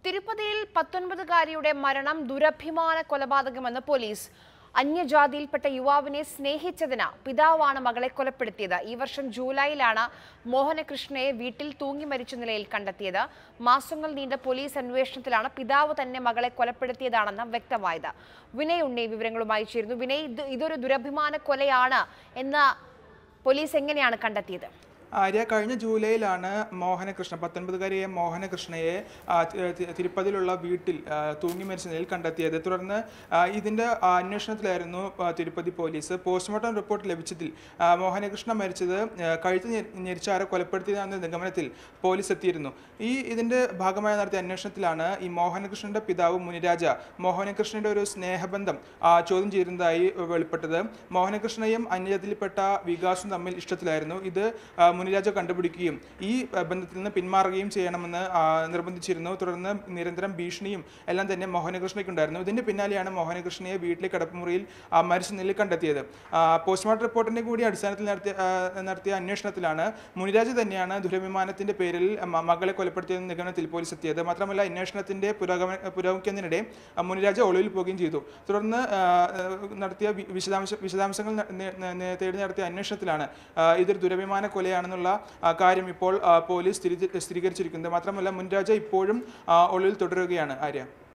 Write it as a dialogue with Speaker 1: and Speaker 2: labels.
Speaker 1: തിരുപ്പതിയിൽ പത്തൊൻപതുകാരിയുടെ മരണം ദുരഭിമാന കൊലപാതകമെന്ന് പോലീസ് അന്യജാതിയിൽപ്പെട്ട യുവാവിനെ സ്നേഹിച്ചതിന് പിതാവാണ് മകളെ കൊലപ്പെടുത്തിയത് ഈ വർഷം ജൂലൈയിലാണ് മോഹനകൃഷ്ണയെ വീട്ടിൽ തൂങ്ങി മരിച്ച നിലയിൽ കണ്ടെത്തിയത് മാസങ്ങൾ നീണ്ട പോലീസ് അന്വേഷണത്തിലാണ് പിതാവ് തന്നെ മകളെ കൊലപ്പെടുത്തിയതാണെന്ന് വ്യക്തമായത് വിനയ് ഉണ്ണി വിവരങ്ങളുമായി ചേരുന്നു വിനയ് ഇത് ഇതൊരു ദുരഭിമാന കൊലയാണ് എന്ന് പോലീസ് എങ്ങനെയാണ് കണ്ടെത്തിയത്
Speaker 2: ആര്യ കഴിഞ്ഞ ജൂലൈയിലാണ് മോഹനകൃഷ്ണൻ പത്തൊൻപതുകാരിയായ മോഹനകൃഷ്ണയെ ആ, തി- തി- തിരുപ്പതിയിലുള്ള വീട്ടിൽ ആ, തൂങ്ങി മരിച്ച നിലയിൽ കണ്ടെത്തിയത് തുടർന്ന് ആ, ഇതിന്റെ ആ, അന്വേഷണത്തിലായിരുന്നു ആ, തിരുപ്പതി പോലീസ് പോസ്റ്റ്മോർട്ടം റിപ്പോർട്ട് ലഭിച്ചതിൽ ആ, മോഹനകൃഷ്ണൻ മരിച്ചത് ആ, കഴുത്ത് ഞെ- ഞെരിച്ച് ആരോ കൊലപ്പെടുത്തിയതാണെന്ന നിഗമനത്തിൽ പോലീസ് എത്തിയിരുന്നു ഈ ഇതിന്റെ ഭാഗമായി നടത്തിയ അന്വേഷണത്തിലാണ് ഈ മോഹനകൃഷ്ണന്റെ പിതാവ് മുനിരാജ മോഹനകൃഷ്ണന്റെ ഒരു സ്നേഹബന്ധം ആ, ചോദ്യം ചെയ്യുന്നതായി വെളിപ്പെട്ടത് മോഹനകൃഷ്ണയും അന്യജാതിയിൽപ്പെട്ട വികാസും തമ്മിൽ ഇഷ്ടത്തിലായിരുന്നു ഇത് ആ, മുനിരാജ കണ്ടുപിടിക്കുകയും ഈ ആ, ബന്ധത്തിൽ നിന്ന് പിന്മാറുകയും ചെയ്യണമെന്ന് ആ, നിർബന്ധിച്ചിരുന്നു തുടർന്ന് നിരന്തരം ഭീഷണിയും എല്ലാം തന്നെ മോഹനകൃഷ്ണയ്ക്കുണ്ടായിരുന്നു ഇതിന്റെ പിന്നാലെയാണ് മോഹനകൃഷ്ണയെ വീട്ടിലെ കിടപ്പുമുറിയിൽ ആ, മരിച്ച നിലയിൽ കണ്ടെത്തിയത് ആ, പോസ്റ്റ്മോർട്ടം റിപ്പോർട്ടിന്റെ കൂടി അടിസ്ഥാനത്തിൽ നടത്തിയ ആ, നടത്തിയ അന്വേഷണത്തിലാണ് മുനിരാജ് തന്നെയാണ് ദുരഭിമാനത്തിന്റെ പേരിൽ മ- മകളെ കൊലപ്പെടുത്തിയെന്ന നിഗമനത്തിൽ പോലീസ് എത്തിയത് മാത്രമല്ല അന്വേഷണത്തിന്റെ പുരോഗമന പുരോഗമിക്കുന്നതിനിടെ ആ, മുനിരാജ ഒളിവിൽ പോവുകയും ചെയ്തു തുടർന്ന് ആ, ആ, നടത്തിയ വി- വിശദാംശ വിശദാംശങ്ങൾ ന- നെ- നെ- നെ- തേടി നടത്തിയ അന്വേഷണത്തിലാണ് ആ, ഇതൊരു ദുരഭിമാന കൊലയാണെന്നുള്ള ആ, കാര്യം ഇപ്പോൾ ആ, പോലീസ് സ്ഥിരീ- സ്ഥിരീകരിച്ചിരിക്കുന്നത് മാത്രമല്ല മുൻരാജ ഇപ്പോഴും ആ, ഒളിവിൽ തുടരുകയാണ് ആര്യ